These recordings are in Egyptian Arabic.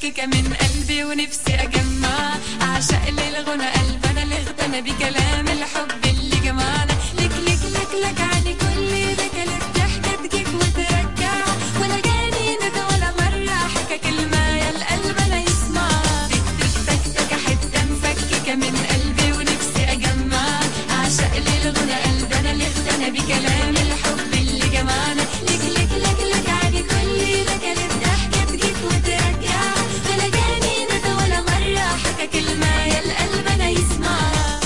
مفككة من قلبي ونفسي أجمع أعشق للغنى قلب أنا اللي اغتنى بكلام الحب اللي جمعنا لك لك لك لك علي كل ده كانت ضحكة تجيك وترجع ولا جاني ندى ولا مرة حكى كلمة يا القلب أنا يسمع تك تك تك تك حتة مفككة من قلبي ونفسي أجمع أعشق للغنى قلب أنا اللي اغتنى بكلام الحب اللي جمعنا لك لك لك لك علي كل ده كانت ضحكة تجيك وترجع ولا جاني ندى ولا مرة حكى كلمة يا القلب أنا يسمع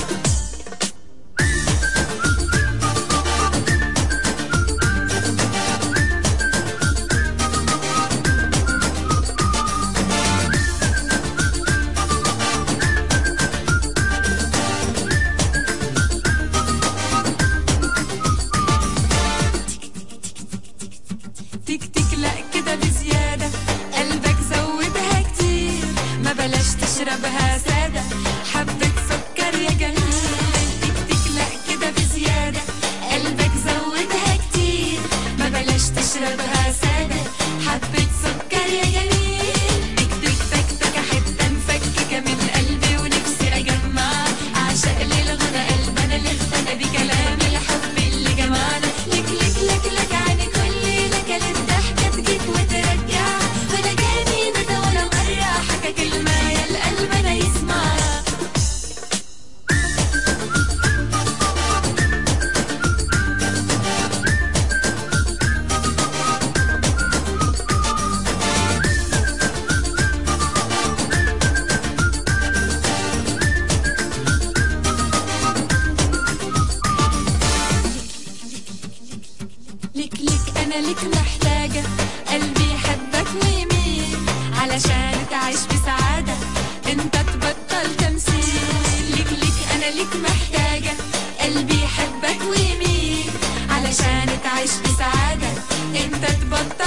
تك تك لا كده بزيادة قلبك زودها كتير ما بلاش تشربها سادة حبة سكر يا جميل تك تك لا كده بزيادة قلبك زودها كتير ما بلاش تشربها سادة حبة سكر يا جميل تك تك تك تك حتة مفككة من قلبي ونفسي أجمع أعشق للغنى قلب أنا اللي اغتنى بكلام الحب اللي جمعنا لك لك لك لك عن كل لك الضحكة تجيك وترجع ولا جاني ندى ولا مرة حكى كلمة يا القلب أنا يسمع لك لك انا لك محتاجة قلبي يحبك ويميل علشان تعيش بسعادة انت تبطل تمثيل لك لك انا لك محتاجة قلبي يحبك ويميل علشان تعيش بسعادة انت تبطل